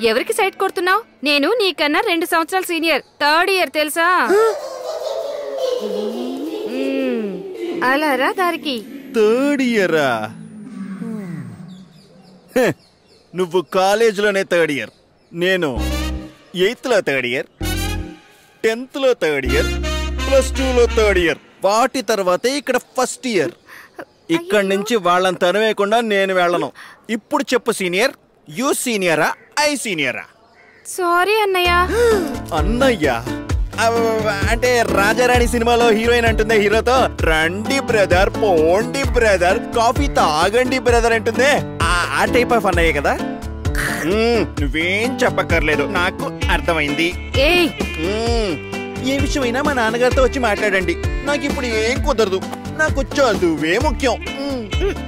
ఎవరికి సైట్ కొడుతున్నావు నేను నీకన్నా రెండు సంవత్సరాలు సీనియర్ థర్డ్ ఇయర్ తెలుసా మ్మ్. అలా రా దారికి థర్డ్ ఇయరా నువ్వు కాలేజీలోనే థర్డ్ ఇయర్ నేను ఎయిత్లో థర్డ్ ఇయర్ టెన్త్లో థర్డ్ ఇయర్ ప్లస్ టూలో థర్డ్ ఇయర్ వాటి తర్వాతే ఇక్కడ ఫస్ట్ ఇయర్ ఇక్కడి నుంచి వాళ్ళని తనవేయకుండా నేను వెళ్ళను ఇప్పుడు చెప్పు సీనియర్ యూ సీనియరా ఐ సీనియరా సారీ అన్నయ్య అన్నయ్య అవ్వ, అంటే రాజారాణి సినిమాలో హీరోయిన్ అంటుందే హీరోతో రండి బ్రదర్ పోండి బ్రదర్ కాఫీ తాగండి బ్రదర్ అంటుందే ఆ ఆ టైప్ ఆఫ్ అన్నయ్య కదా మ్మ్, నువ్వేం చెప్పక్కర్లేదు నాకు అర్థమైంది ఏయ్ మ్మ్, ఏ విషయమైనా మా నాన్నగారితో వచ్చి మాట్లాడండి నాకు ఇప్పుడు ఏం కుదరదు నాకు చదువే ముఖ్యం మ్మ్.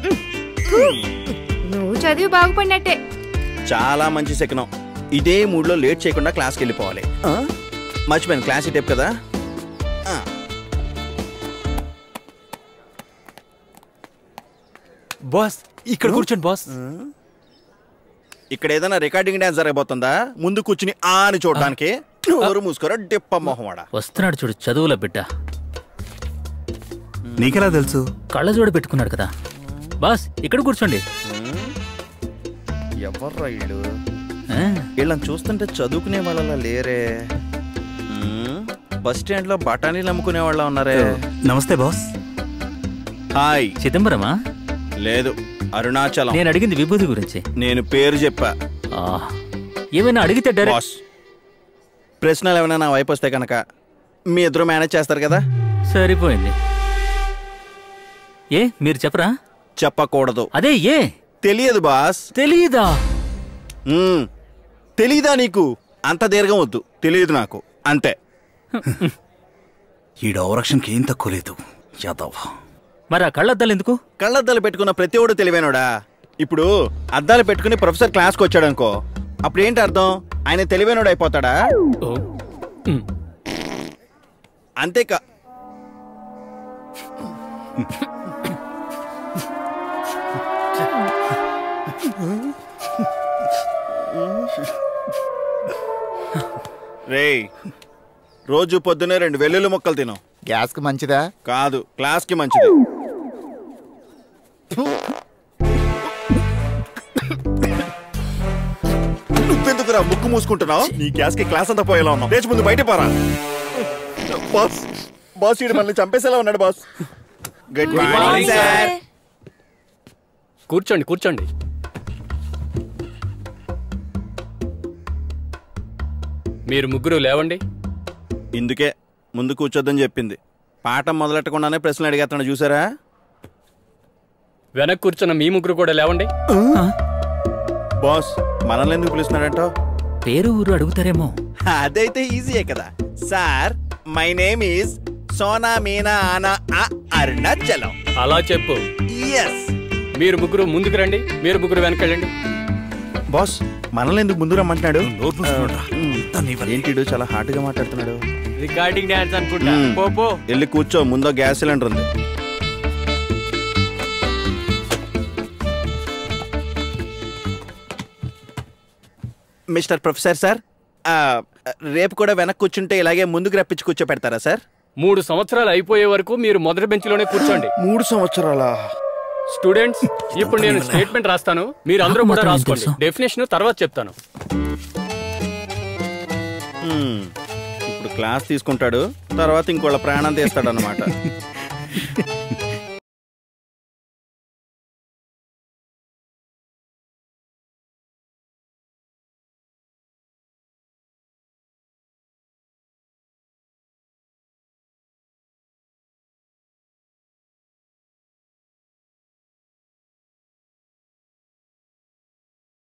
నువ్వు చదివి బాగుపడినట్టే చాలా మంచి శకనం ఇదే మూడ్లో లేట్ చేయకుండా క్లాస్కి వెళ్ళిపోవాలి ఆ? మర్చిపోయాను క్లాస్ ఈ టైప్ కదా ఆ. బాస్ ఇక్కడ కూర్చోండి బాస్ ఇక్కడ ఏదైనా రికార్డింగ్ డాన్స్ జరగబోతుందా ముందు కూర్చుని ఆ అని చూడడానికి నోరు మూసుకోరా డిప్ప మొహమాడ వస్తున్నాడు చూడు చదువుల బిడ్డ నీకెలా తెలుసు కళ్ళజోడు పెట్టుకున్నాడు కదా బాస్ ఇక్కడ కూర్చోండి ఎవర్రా వీళ్ళు ఆ, వీళ్ళని చూస్తుంటే చదువుకునే వాళ్ళ లేరే మ్మ్. బస్ స్టాండ్ లో బఠానీలు అమ్ముకునే వాళ్ళ ఉన్నారే నమస్తే బాస్ హాయ్ చిదంబరమా లేదు అరుణాచలం నేను అడిగింది విభూతి గురించి నేను పేరు చెప్పా ఆ, ఏమైనా అడిగితే డైరెక్ట్ బాస్ ప్రశ్నలు ఏమైనా నా వైపు వస్తే కనుక మీ ఇద్దరు మేనేజ్ చేస్తారు కదా సరిపోయింది ఏ మీరు చెప్పరా చెప్పకూడదు అదే ఏ తెలియదు బాస్ తెలీదా మ్మ్. తెలీదా నీకు అంత దీర్ఘం వద్దు తెలియదు నాకు అంతే ఈ డైరెక్షన్కి ఏం తక్కువ లేదు యాదవ్ మరి ఆ కళ్ళద్దాలు ఎందుకు కళ్ళద్దాలు పెట్టుకున్న ప్రతివాడు తెలివైనోడా ఇప్పుడు అద్దాలు పెట్టుకుని ప్రొఫెసర్ క్లాస్కి వచ్చాడు అనుకో అప్పుడు ఏంటి అర్థం ఆయన తెలివైనోడు అయిపోతాడా ఓ, ఉమ్. అంతేకా రేయ్ రోజు పొద్దునే రెండు వెల్లుల్లి ముక్కలు తిను గ్యాస్ కి మంచిదా కాదు క్లాస్కి మంచిది నువ్వెందుకురా ముక్కు మూసుకుంటున్నావు నీ గ్యాస్ కి క్లాస్ అంతా పోయేలా ఉన్నావు లేచి ముందు బయట పోరా బాస్ బాస్ ఈడు మనల్ని చంపేసేలా ఉన్నాడు బాస్ గుడ్ మార్నింగ్ సార్ కూర్చోండి కూర్చోండి మీరు ముగ్గురు లేవండి ఇందుకే ముందు కూర్చోద్దని చెప్పింది పాఠం మొదలెట్టకుండానే ప్రశ్నలు అడిగేస్తాడు చూసారా వెనక్కి కూర్చున్న మీ ముగ్గురు కూడా లేవండి బాస్ మనల్ని ఎందుకు పిలుస్తున్నాడంటో పేరు ఊరు అడుగుతారేమో అదైతే ఈజీయే కదా sir my name is Sona Meena ఆనా ఆ అరుణాచలం అలా చెప్పు ఎస్ మీరు ముగ్గురు ముందుకు రండి మీరు ముగ్గురు వెనకెళ్ళండి బాస్ మనల్ని ఎందుకు ముందు రమ్మంటున్నాడు నోరు మూసుకున్నాడురా. అంతా నీ వల్లే. ఏంటిడు చాలా హార్ట్ గా మాట్లాడుతున్నాడు రికార్డింగ్ డాన్స్ అనుకుంటా మ్మ్. పో పో వెళ్ళి కూర్చో ముందో గ్యాస్ సిలిండర్ ఉంది మిస్టర్ ప్రొఫెసర్ సార్ ఆ, రేపు కూడా వెనక్కి కూర్చుంటే ఇలాగే ముందుకు రప్పించి కూర్చోపెడతారా సార్ మూడు సంవత్సరాలు అయిపోయే వరకు మీరు మొదటి బెంచ్లోనే కూర్చోండి మూడు సంవత్సరాలా స్టూడెంట్స్ ఇప్పుడు నేను స్టేట్మెంట్ రాస్తాను మీరు అందరూ నాకు కూడా మాత్రం ఏం రాసుకోండి తెలుసు? డెఫినేషన్ తర్వాత చెప్తాను హ్మ్. ఇప్పుడు క్లాస్ తీసుకుంటాడు తర్వాత ఇంకోళ్ళ ప్రాణం తీస్తాడు అనమాట